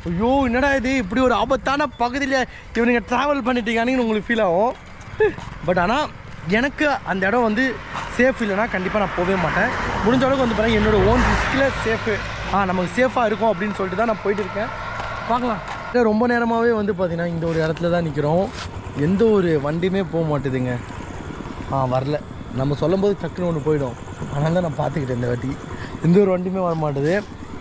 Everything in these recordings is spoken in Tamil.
ஐயோ என்னடா இது இப்படி ஒரு ஆபத்தான பகுதியில் இவனுங்க ட்ராவல் பண்ணிட்டீங்கன்னு உங்களுக்கு ஃபீல் ஆகும் பட் ஆனால் எனக்கு அந்த இடம் வந்து சேஃப் இல்லைன்னா கண்டிப்பாக நான் போகவே மாட்டேன் முடிஞ்ச அளவுக்கு வந்து பாருங்கள் என்னோட ஓன் ரிஸ்கில் சேஃபு ஆ நமக்கு சேஃபாக இருக்கும் அப்படின்னு சொல்லிட்டு தான் நான் போயிட்டு இருக்கேன் பார்க்கலாம் இல்லை, ரொம்ப நேரமாகவே வந்து பார்த்தீங்கன்னா இந்த ஒரு இடத்துல தான் நிற்கிறோம் எந்த ஒரு வண்டியுமே போக மாட்டுதுங்க ஆ வரல நம்ம சொல்லும்போது டக்குன்னு ஒன்று போயிடும் அதனால தான் நான் பார்த்துக்கிட்டேன் இந்த வாட்டி எந்த ஒரு வண்டியுமே வர மாட்டுது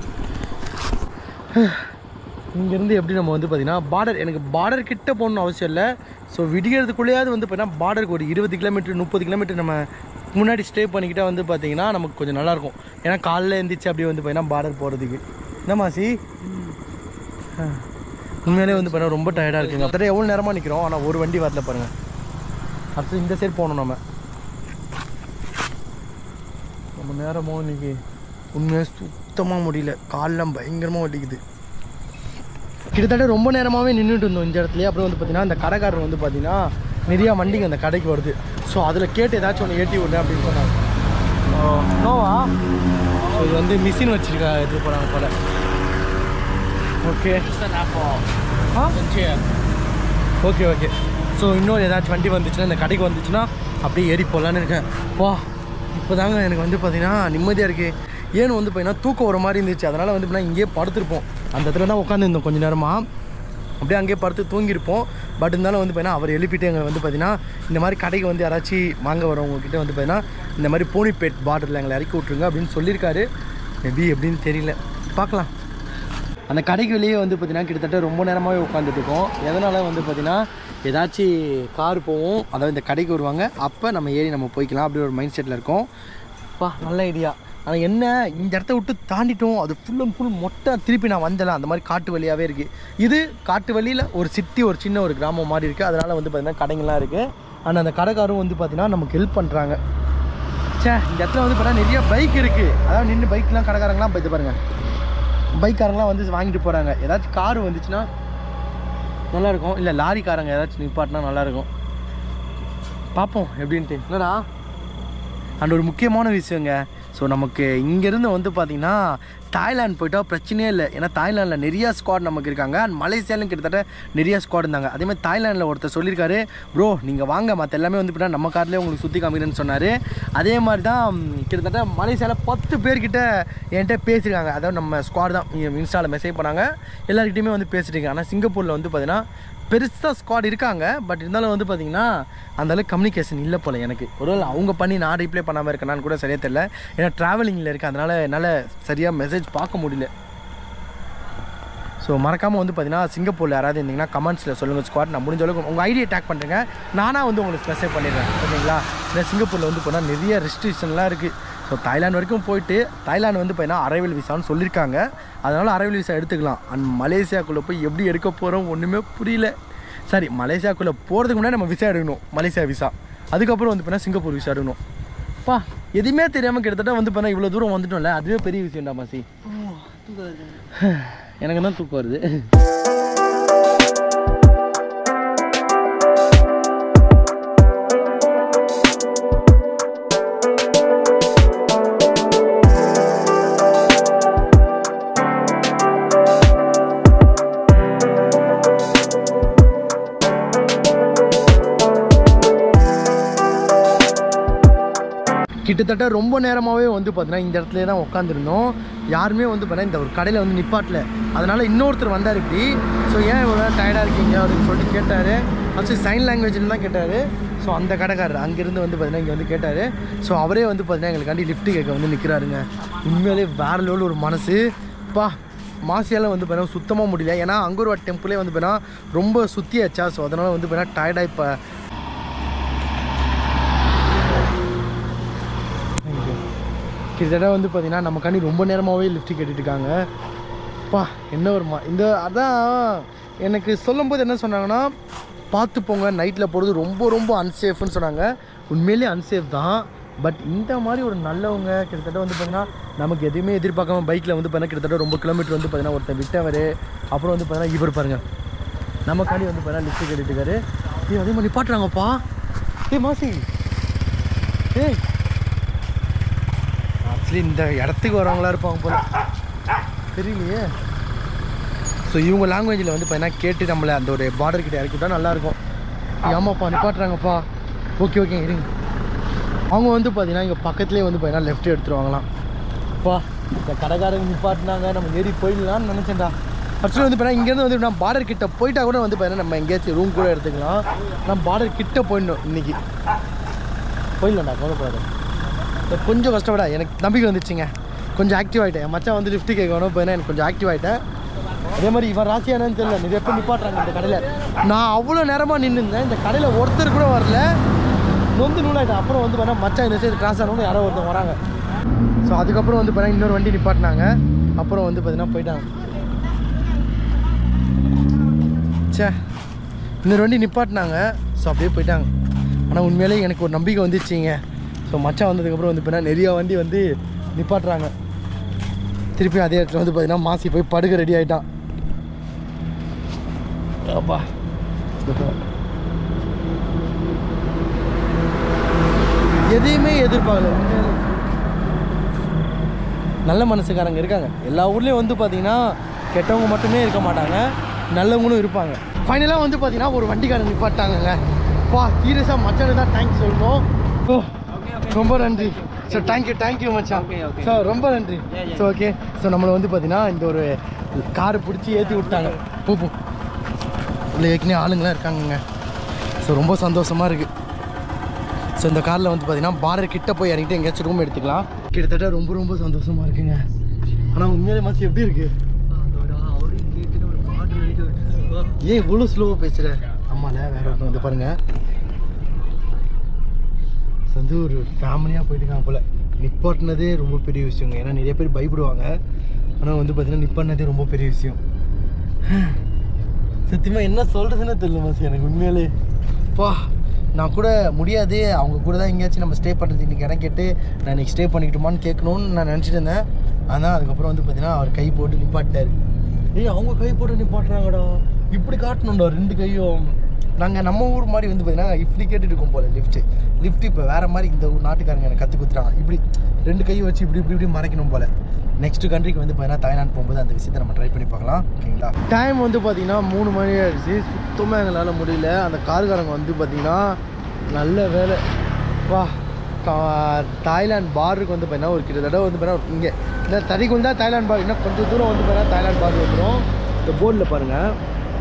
இங்கேருந்து எப்படி நம்ம வந்து பார்த்தீங்கன்னா பார்டர் எனக்கு பார்டர் கிட்ட போகணும்னு அவசியம் இல்லை ஸோ விடியறதுக்குள்ளேயாவது வந்து பார்த்தீங்கன்னா பார்டருக்கு ஒரு இருபது கிலோமீட்டர் முப்பது கிலோமீட்டர் நம்ம முன்னாடி ஸ்டே பண்ணிக்கிட்டே வந்து பார்த்தீங்கன்னா நமக்கு கொஞ்சம் நல்லாயிருக்கும் ஏன்னா காலைல எழுந்திரிச்சு அப்படியே வந்து பார்த்தீங்கன்னா பார்டர் போகிறதுக்கு என்ன மாசி ஆ. உண்மையிலே வந்து பார்த்தீங்கன்னா ரொம்ப டயர்டாக இருக்குங்க அத்தனை எவ்வளோ நேரமாக நிற்கிறோம் ஆனால் ஒரு வண்டி வரல பாருங்கள் அடுத்து இந்த சைடு போகணும் நம்ம ரொம்ப நேரமாக இன்னைக்கு உண்மையாக சுத்தமாக முடியல காலெல்லாம் பயங்கரமாக வலிக்குது கிட்டத்தட்ட ரொம்ப நேரமாகவே நின்றுட்டு இருந்தோம் இந்த இடத்துலயே அப்புறம் வந்து பார்த்தீங்கன்னா இந்த கடைக்காரர் வந்து பார்த்தீங்கன்னா நிறையா வண்டிங்க அந்த கடைக்கு வருது ஸோ அதில் கேட்டு ஏதாச்சும் ஒன்று ஏற்றி விடு அப்படின்னு சொன்னாங்க நோவா ஸோ இது வந்து மிஷின் வச்சுருக்கா எடுத்து போகிறாங்க போல் ஓகே ஆ ஓகே ஓகே ஸோ இன்னொரு ஏதாச்சும் வண்டி வந்துச்சுன்னா இந்த கடைக்கு வந்துச்சுன்னா அப்படியே ஏறி போகலான்னு இருக்கேன் வா இப்போ தாங்க எனக்கு வந்து பார்த்தீங்கன்னா நிம்மதியாக இருக்குது ஏன்னு வந்து பார்த்தீங்கன்னா தூக்கம் வர மாதிரி இருந்துச்சு அதனால் வந்து பார்த்தீங்கன்னா இங்கேயே படுத்திருப்போம் அந்த இடத்துல தான் உட்காந்துருந்தோம் கொஞ்ச நேரமாக அப்படியே அங்கேயே படுத்து தூங்கியிருப்போம் பட் இருந்தாலும் வந்து பார்த்தீங்கன்னா அவர் எழுப்பிட்டு எங்களை வந்து பார்த்தீங்கன்னா இந்த மாதிரி கடைக்கு வந்து யாராச்சும் வாங்க வரவங்க கிட்ட வந்து பார்த்தீங்கன்னா இந்த மாதிரி போனிபேட் பார்டரில் எங்களை இறக்கி விட்ருங்க அப்படின்னு சொல்லியிருக்காரு மேபி எப்படின்னு தெரியல பார்க்கலாம் அந்த கடைக்கு வெளியே வந்து பார்த்தீங்கன்னா கிட்டத்தட்ட ரொம்ப நேரமாகவே உட்காந்துட்டு இருக்கோம் எதனால் வந்து பார்த்தீங்கன்னா ஏதாச்சும் கார் போவோம் அதாவது இந்த கடைக்கு வருவாங்க அப்போ நம்ம ஏறி நம்ம போய்க்கலாம் அப்படி ஒரு மைண்ட் செட்டில் இருக்கோம் பா நல்ல ஐடியா ஆனால் என்ன இந்த இடத்த விட்டு தாண்டிட்டோம் அது ஃபுல் அண்ட் ஃபுல் மொட்டை திருப்பி நான் வந்தேன் அந்த மாதிரி காட்டு வழியாகவே இருக்குது இது காட்டு வழியில் ஒரு சிட்டி ஒரு சின்ன ஒரு கிராமம் மாதிரி இருக்குது அதனால் வந்து பார்த்திங்கன்னா கடைங்கள்லாம் இருக்குது ஆனால் அந்த கடைக்காரும் வந்து பார்த்திங்கன்னா நமக்கு ஹெல்ப் பண்ணுறாங்க ச்சே இந்த இடத்துல வந்து பார்த்தா நிறைய பைக் இருக்குது அதாவது நின்று பைக்லாம் கடைக்காரங்களாம் இது பாருங்கள் பைக்காரங்களாம் வந்து வாங்கிட்டு போகிறாங்க ஏதாச்சும் கார் வந்துச்சுன்னா நல்லாயிருக்கும் இல்லை லாரிக்காரங்க ஏதாச்சும் நிப்பாட்டினா நல்லாயிருக்கும் பார்ப்போம் எப்படின்ட்டு என்னடா அண்ட் ஒரு முக்கியமான விஷயங்க ஸோ நமக்கு இங்கேருந்து வந்து பார்த்திங்கன்னா தாய்லாந்து போயிட்டா பிரச்சனையே இல்லை ஏன்னா தாய்லாந்தில் நிறைய ஸ்குவாட் நமக்கு இருக்காங்க அண்ட் மலேசியாலையும் கிட்டத்தட்ட நிறைய ஸ்குவாட் இருந்தாங்க அதே மாதிரி தாய்லாந்தில் ஒருத்தர் சொல்லியிருக்காரு ப்ரோ நீங்கள் வாங்க மற்ற எல்லாமே வந்து பார்த்தா நம்ம கார்லேயே உங்களுக்கு சுற்றி காமிக்கிறேன்னு சொன்னார் அதே மாதிரி தான் ம், கிட்டத்தட்ட மலேசியாவில் பத்து பேர்கிட்ட என்கிட்ட பேசியிருக்காங்க அதாவது நம்ம ஸ்குவாட் தான் இன்ஸ்டாவில் மெசேஜ் பண்ணாங்க எல்லாருக்கிட்டையுமே வந்து பேசிட்டு ஆனால் சிங்கப்பூரில் வந்து பார்த்தீங்கன்னா பெருசாக ஸ்குவாட் இருக்காங்க பட் இருந்தாலும் வந்து பார்த்தீங்கன்னா அந்த அளவுக்கு கம்யூனிகேஷன் இல்லை போல் எனக்கு ஒருவேளை அவங்க பண்ணி நான் ரிப்ளை பண்ணாமல் இருக்கேனான்னு கூட சரியாக தெரியல ஏன்னா ட்ராவலிங்கில் இருக்கேன் அதனால் என்னால் சரியாக மெசேஜ் பார்க்க முடியல ஸோ மறக்காமல் வந்து பார்த்தீங்கன்னா சிங்கப்பூரில் யாராவது இருந்தீங்கன்னா கமெண்ட்ஸில் சொல்லுங்கள் ஸ்குவாட் நான் முடிஞ்ச அளவுக்கு உங்கள் ஐடியை டேக் பண்ணுறேங்க நானாக வந்து உங்களுக்கு மெசேஜ் பண்ணிடுறேன் ஓகேங்களா ஏன்னா சிங்கப்பூரில் வந்து போனால் நிறைய ரெஸ்ட்ரிக்ஷன்லாம் இருக்குது ஸோ தாய்லாந்து வரைக்கும் போயிட்டு தாய்லாந்து வந்து பார்த்தீங்கன்னா அரைவல் விசான்னு சொல்லியிருக்காங்க அதனால் அரைவல் விசா எடுத்துக்கலாம் அண்ட் மலேசியாக்குள்ளே போய் எப்படி எடுக்க போகிறோம் ஒன்றுமே புரியல சரி மலேசியாக்குள்ளே போகிறதுக்கு முன்னாடி நம்ம விசா எடுக்கணும் மலேசியா விசா அதுக்கப்புறம் வந்து பார்த்தீங்கன்னா சிங்கப்பூர் விசா எடுக்கணும் பா எதுவுமே தெரியாமல் கிட்டத்தட்ட வந்து பார்த்தா இவ்வளோ தூரம் வந்துட்டோம்ல அதுவே பெரிய விஷயம்டா மாசி எனக்கு தான் தூக்கம் வருது கிட்டத்தட்ட ரொம்ப நேரமாகவே வந்து பார்த்தீங்கன்னா இந்த இடத்துல தான் உட்காந்துருந்தோம் யாருமே வந்து பார்த்தீங்கன்னா இந்த ஒரு கடையில் வந்து நிப்பாட்டல அதனால் இன்னொருத்தர் வந்தார் இப்படி ஸோ ஏன் இவ்வளோ டயர்டாக இருக்கீங்க அப்படின்னு சொல்லிட்டு கேட்டார் ஃபஸ்ட்டு சைன் லாங்குவேஜில் தான் கேட்டார் ஸோ அந்த கடைக்காரர் அங்கேருந்து வந்து பார்த்தீங்கன்னா இங்கே வந்து கேட்டார் ஸோ அவரே வந்து பார்த்தீங்கன்னா எங்களுக்காண்டி லிஃப்ட் கேட்க வந்து நிற்கிறாருங்க உண்மையிலே வேற லெவலில் ஒரு மனசு பா மாசியால் வந்து பார்த்தீங்கன்னா சுத்தமாக முடியல ஏன்னா அங்கூர்வா டெம்பிளே வந்து பார்த்தீங்கன்னா ரொம்ப சுற்றியாச்சா ஸோ அதனால் வந்து பார்த்தீங்கன்னா டயர்டாக இப்போ கிட்டத்தட்ட வந்து பார்த்தீங்கன்னா நமக்காண்டி ரொம்ப நேரமாகவே லிஃப்ட் கேட்டுட்டு இருக்காங்க பா என்ன ஒரு மா இந்த அதான் எனக்கு சொல்லும்போது என்ன சொன்னாங்கன்னா பார்த்து போங்க நைட்டில் போகிறது ரொம்ப ரொம்ப அன்சேஃப்னு சொன்னாங்க உண்மையிலேயே அன்சேஃப் தான் பட் இந்த மாதிரி ஒரு நல்லவங்க கிட்டத்தட்ட வந்து பார்த்தீங்கன்னா நமக்கு எதுவுமே எதிர்பார்க்காம பைக்கில் வந்து பார்த்தீங்கன்னா கிட்டத்தட்ட ரொம்ப கிலோமீட்டர் வந்து பார்த்தீங்கன்னா ஒருத்தர் விட்டவர் அப்புறம் வந்து பார்த்தீங்கன்னா இவர் பாருங்கள் நமக்காண்டி வந்து பார்த்தீங்கன்னா லிஃப்ட் கேட்டுட்டு இருக்காரு ஏய் அதே மாதிரி நிப்பாட்டுறாங்கப்பா ஏய் மாசி ஏய் ஆக்சுவலி இந்த இடத்துக்கு வரவங்களா இருப்பாங்க போல தெரியலையே ஸோ இவங்க லாங்குவேஜில் வந்து பார்த்தீங்கன்னா கேட்டு நம்மளை அந்த ஒரு பார்டர் கிட்ட இறக்கி விட்டா நல்லாயிருக்கும் ஆமாப்பா நிப்பாட்டுறாங்கப்பா ஓகே ஓகே இருங்க அவங்க வந்து பார்த்தீங்கன்னா இங்கே பக்கத்துலேயே வந்து பார்த்தீங்கன்னா லெஃப்ட் எடுத்துருவாங்களாம் அப்பா இந்த கடைக்காரங்க நிப்பாட்டினாங்க நம்ம ஏறி போயிடலாம்னு நினச்சேன்டா ஆக்சுவலி வந்து பார்த்தீங்கன்னா இங்கேருந்து வந்து நான் பார்டர் கிட்ட போயிட்டா கூட வந்து பார்த்தீங்கன்னா நம்ம எங்கேயாச்சும் ரூம் கூட எடுத்துக்கலாம் நான் பார்டர் கிட்ட போயிடணும் இன்னைக்கு போயிடலாம்டா கவலைப்படாது இப்ப கொஞ்சம் கஷ்டப்படா எனக்கு நம்பிக்கை வந்துச்சுங்க கொஞ்சம் ஆக்டிவ் ஆகிட்டேன் என் மச்சான் வந்து லிஃப்ட் கேட்கணும் போயினா எனக்கு கொஞ்சம் ஆக்டிவ் ஆகிட்டேன் அதே மாதிரி இவன் ராசியானு தெரியல நிறைய பேர் நிப்பாட்டுறாங்க இந்த கடையில் நான் அவ்வளோ நேரமாக நின்றுருந்தேன் இந்த கடையில் ஒருத்தர் கூட வரல நொந்து நூலாயிட்டேன் அப்புறம் வந்து பார்த்தா மச்சான் இந்த சைடு கிராஸ் ஆனவங்க யாரோ ஒருத்தர் வராங்க ஸோ அதுக்கப்புறம் வந்து பார்த்தீங்கன்னா இன்னொரு வண்டி நிப்பாட்டினாங்க அப்புறம் வந்து பார்த்தீங்கன்னா போயிட்டாங்க ச்சே இன்னொரு வண்டி நிப்பாட்டினாங்க ஸோ அப்படியே போயிட்டாங்க ஆனால் உண்மையிலேயே எனக்கு ஒரு நம்பிக்கை வந்துச்சுங்க ஸோ மச்சான் வந்ததுக்கப்புறம் வந்து பார்த்தீங்கன்னா நிறையா வண்டி வந்து நிப்பாட்டுறாங்க திருப்பி அதே இடத்துல வந்து பார்த்தீங்கன்னா மாசி போய் படுக்க ரெடி ஆகிட்டான் அப்பா எதையுமே எதிர்பார்க்கல உண்மையிலே. நல்ல மனசுக்காரங்க இருக்காங்க எல்லா ஊர்லேயும் வந்து பார்த்தீங்கன்னா கெட்டவங்க மட்டுமே இருக்க மாட்டாங்க நல்லவங்களும் இருப்பாங்க ஃபைனலாக வந்து பார்த்தீங்கன்னா ஒரு வண்டிக்காரங்க நிப்பாட்டாங்கங்க பா சீரியஸாக மச்சானு தான் தேங்க்ஸ் சொல்லணும் ஓ ரொம்ப நன்றி ஸோ தேங்க்யூ தேங்க்யூ மச்சான் ஸோ ரொம்ப நன்றி ஸோ ஓகே ஸோ நம்மளை வந்து பார்த்தீங்கன்னா இந்த ஒரு காரை பிடிச்சி ஏற்றி விட்டாங்க போ போ இல்லை ஏற்கனவே ஆளுங்களாம் இருக்காங்கங்க ஸோ ரொம்ப சந்தோஷமாக இருக்குது ஸோ இந்த காரில் வந்து பார்த்தீங்கன்னா பார்டர் கிட்ட போய் இறங்கிட்டு எங்கேயாச்சும் ரூம் எடுத்துக்கலாம் கிட்டத்தட்ட ரொம்ப ரொம்ப சந்தோஷமாக இருக்குங்க ஆனால் உண்மையிலே மாசி எப்படி இருக்கு ஏன் இவ்வளோ ஸ்லோவாக பேசுகிற ஆமால வேற ஒருத்தன் வந்து பாருங்க ஸோ வந்து ஒரு ஃபேமிலியாக போயிட்டுருக்காங்க போல் நிப்பாட்டினதே ரொம்ப பெரிய விஷயங்க ஏன்னா நிறைய பேர் பயப்படுவாங்க ஆனால் வந்து பார்த்தீங்கன்னா நிப்பாட்டினதே ரொம்ப பெரிய விஷயம் சத்தியமாக என்ன சொல்கிறதுன்னு தெரியல மாசி எனக்கு உண்மையிலே பா நான் கூட முடியாது அவங்க கூட தான் எங்கேயாச்சும் நம்ம ஸ்டே பண்ணுறது இன்றைக்கி இடம் கேட்டு நான் இன்றைக்கி ஸ்டே பண்ணிக்கிட்டோமான்னு கேட்கணும்னு நான் நினச்சிட்டு இருந்தேன் ஆனால் அதுக்கப்புறம் வந்து பார்த்தீங்கன்னா அவர் கை போட்டு நிப்பாட்டார் ஏய் அவங்க கை போட்டு நிப்பாட்டுறாங்கடா இப்படி காட்டணும்டா ரெண்டு கையும் நாங்கள் நம்ம ஊர் மாதிரி வந்து பார்த்தீங்கன்னா இப்படி கேட்டுட்டு இருக்கோம் போல லிஃப்ட்டு லிஃப்ட் இப்போ வேறு மாதிரி இந்த ஊர் நாட்டுக்காரங்க எனக்கு கற்றுக் கொடுத்துறாங்க இப்படி ரெண்டு கையை வச்சு இப்படி இப்படி இப்படி மறைக்கணும் போல நெக்ஸ்ட் கண்ட்ரிக்கு வந்து பார்த்தீங்கன்னா தாய்லாந்து போகும்போது அந்த விஷயத்தை நம்ம ட்ரை பண்ணி பார்க்கலாம் ஓகேங்களா டைம் வந்து பார்த்தீங்கன்னா மூணு மணி ஆயிடுச்சு சுத்தமாக எங்களால் முடியல அந்த கார்காரங்க வந்து பார்த்தீங்கன்னா நல்ல வேலை வா கா- தாய்லாந்து பார்டருக்கு வந்து பார்த்தீங்கன்னா ஒரு கிட்டத்தட்ட வந்து பார்த்தீங்கன்னா இங்கே இந்த தறிக்குள் தான் தாய்லாந்து பார்டர் இன்னும் கொஞ்சம் தூரம் வந்து பார்த்தீங்கன்னா தாய்லாந்து பார்டர் வந்துடும் இந்த போர்டில் பாருங்கள்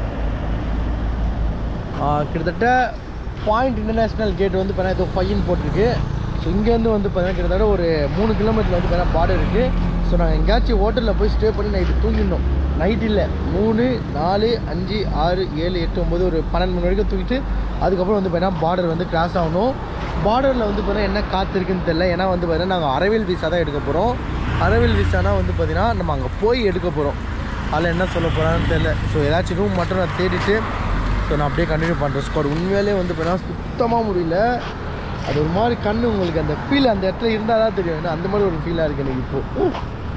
கிட்டத்தட்ட பாயிண்ட் இன்டர்நேஷ்னல் கேட் வந்து பார்த்தீங்கன்னா ஏதோ ஃபைன் போட்டிருக்கு ஸோ இங்கேருந்து வந்து பார்த்தீங்கன்னா கிட்டத்தட்ட ஒரு மூணு கிலோமீட்டர் வந்து பார்த்தீங்கன்னா பார்டர் இருக்குது ஸோ நாங்கள் எங்கேயாச்சும் ஹோட்டலில் போய் ஸ்டே பண்ணி நைட்டு தூங்கிடணும் நைட் இல்லை மூணு நாலு அஞ்சு ஆறு ஏழு எட்டு ஒம்பது ஒரு பன்னெண்டு மணி வரைக்கும் தூக்கிட்டு அதுக்கப்புறம் வந்து பார்த்தீங்கன்னா பார்டர் வந்து கிராஸ் ஆகணும் பார்டரில் வந்து பார்த்தீங்கன்னா என்ன காத்து இருக்குன்னு தெரியல ஏன்னா வந்து பார்த்தீங்கன்னா நாங்கள் அரவியல் விசா தான் எடுக்க போகிறோம் அரவியல் விசானா வந்து பார்த்தீங்கன்னா நம்ம அங்கே போய் எடுக்க போகிறோம் அதில் என்ன சொல்ல போகிறான்னு தெரியல ஸோ ஏதாச்சும் ரூம் மட்டும் நான் தேடிட்டு ஸோ நான் அப்படியே கண்டினியூ பண்ணுறேன் ஸ்குவாட் உண்மையிலே வந்து பார்த்தீங்கன்னா சுத்தமாக முடியல அது ஒரு மாதிரி கண்ணு உங்களுக்கு அந்த ஃபீல் அந்த இடத்துல இருந்தால் தான் தெரியும் ஏன்னா அந்த மாதிரி ஒரு ஃபீலாக இருக்குது எனக்கு இப்போ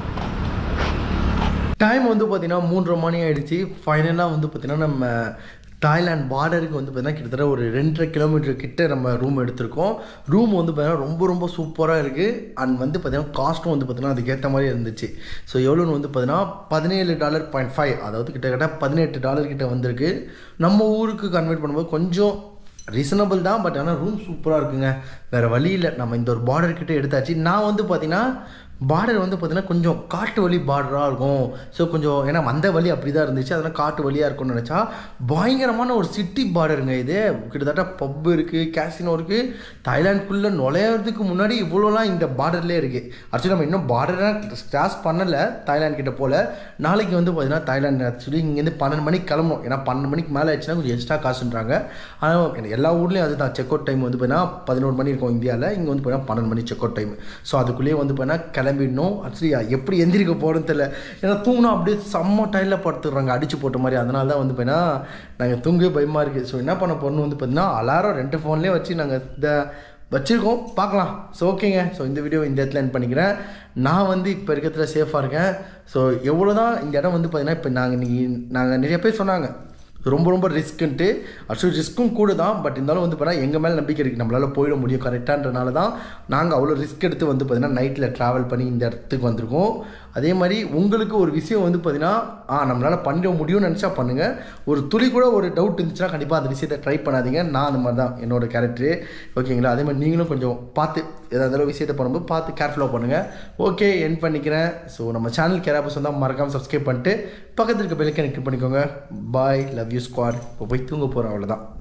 டைம் வந்து பார்த்தீங்கன்னா மூன்றரை மணி ஆயிடுச்சு ஃபைனலாக வந்து பார்த்தீங்கன்னா நம்ம தாய்லாந்து பார்டருக்கு வந்து பார்த்தீங்கன்னா கிட்டத்தட்ட ஒரு ரெண்டரை கிலோமீட்டர் கிட்ட நம்ம ரூம் எடுத்திருக்கோம் ரூம் வந்து பார்த்தீங்கன்னா ரொம்ப ரொம்ப சூப்பராக இருக்குது அண்ட் வந்து பார்த்தீங்கன்னா காஸ்ட்டும் வந்து பார்த்தீங்கன்னா அதுக்கேற்ற மாதிரி இருந்துச்சு ஸோ எவ்வளோன்னு வந்து பார்த்தீங்கன்னா பதினேழு டாலர் பாயிண்ட் ஃபைவ் அதாவது கிட்டத்தட்ட பதினெட்டு டாலர் கிட்ட வந்திருக்கு நம்ம ஊருக்கு கன்வெர்ட் பண்ணும்போது கொஞ்சம் ரீசனபிள் தான் பட் ஆனால் ரூம் சூப்பராக இருக்குங்க வேறு வழி இல்லை நம்ம இந்த ஒரு பார்டர் கிட்ட எடுத்தாச்சு நான் வந்து பார்த்தீங்கன்னா பார்டர் வந்து பார்த்தீங்கன்னா கொஞ்சம் காட்டு வழி பார்டராக இருக்கும் ஸோ கொஞ்சம் ஏன்னா வந்த வழி அப்படி தான் இருந்துச்சு அதெல்லாம் காட்டு வழியாக இருக்கும்னு நினச்சா பயங்கரமான ஒரு சிட்டி பார்டருங்க இது கிட்டத்தட்ட பப் இருக்குது கேசினோ இருக்குது தாய்லாந்துக்குள்ளே நுழையிறதுக்கு முன்னாடி இவ்வளோலாம் இந்த பார்டர்லேயே இருக்குது ஆக்சுவலி நம்ம இன்னும் பார்டராக கிராஸ் பண்ணலை தாய்லாந்து கிட்ட போல் நாளைக்கு வந்து பார்த்தீங்கன்னா தாய்லாந்து ஆக்சுவலி இங்கேருந்து பன்னெண்டு மணிக்கு கிளம்பணும் ஏன்னா பன்னெண்டு மணிக்கு மேலே ஆயிடுச்சுன்னா கொஞ்சம் எக்ஸ்ட்ரா காசுன்றாங்க ஆனால் எல்லா ஊர்லேயும் அதுதான் செக் அவுட் டைம் வந்து பார்த்தீங்கன்னா பதினோரு மணி இருக்கும் இந்தியாவில் இங்கே வந்து பார்த்தீங்கன்னா பன்னெண்டு மணி செக் அவுட் டைம் ஸோ அதுக்குள்ளேயே வந்து பார்த்தீங்கன்னா கிளம்பிடணும் ஆக்சுவலி எப்படி எந்திரிக்க போகிறோன்னு தெரியல ஏன்னா தூங்கினா அப்படியே செம்ம டைலில் படுத்துடுறாங்க அடிச்சு போட்ட மாதிரி அதனால தான் வந்து பார்த்தீங்கன்னா நாங்கள் தூங்கவே பயமாக இருக்குது ஸோ என்ன பண்ண போறோம்னு வந்து பார்த்தீங்கன்னா அலாரம் ரெண்டு ஃபோன்லேயே வச்சு நாங்கள் இந்த வச்சுருக்கோம் பார்க்கலாம் ஸோ ஓகேங்க ஸோ இந்த வீடியோ இந்த இடத்துல என் பண்ணிக்கிறேன் நான் வந்து இப்போ இருக்கிறதுல சேஃபாக இருக்கேன் ஸோ எவ்வளோ தான் இந்த இடம் வந்து பார்த்தீங்கன்னா இப்போ நாங்கள் இன்னைக்கு நாங்கள் நிறைய பேர் சொன்னாங்க ரொம்ப ரொம்ப ரிஸ்க்குன்ட்டு ஆக்சுவலி ரிஸ்க்கும் கூட தான் பட் இருந்தாலும் வந்து பார்த்தீங்கன்னா எங்கள் மேலே நம்பிக்கை இருக்குது நம்மளால் போயிட முடியும் கரெக்டான்றனால தான் நாங்கள் அவ்வளோ ரிஸ்க் எடுத்து வந்து பார்த்தீங்கன்னா நைட்டில் ட்ராவல் பண்ணி இந்த இடத்துக்கு வந்திருக்கோம் அதே மாதிரி உங்களுக்கு ஒரு விஷயம் வந்து பார்த்தீங்கன்னா ஆ நம்மளால் பண்ணிட முடியும்னு நினச்சா பண்ணுங்கள் ஒரு துளி கூட ஒரு டவுட் இருந்துச்சுன்னா கண்டிப்பாக அந்த விஷயத்தை ட்ரை பண்ணாதீங்க நான் அந்த மாதிரி தான் என்னோட கேரக்டரு ஓகேங்களா அதே மாதிரி நீங்களும் கொஞ்சம் பார்த்து ஏதாவது விஷயத்தை பண்ணும்போது பார்த்து கேர்ஃபுல்லாக பண்ணுங்கள் ஓகே என் பண்ணிக்கிறேன் ஸோ நம்ம சேனல் கேராபஸ் வந்தால் மறக்காமல் சப்ஸ்கிரைப் பண்ணிட்டு பக்கத்தில் இருக்க பெல்லைக்கன் கிளிக் பண்ணிக்கோங்க பாய் லவ் யூ ஸ்குவாட் இப்போ போய் தூங்க போகிறோம் அவ்வளோதான்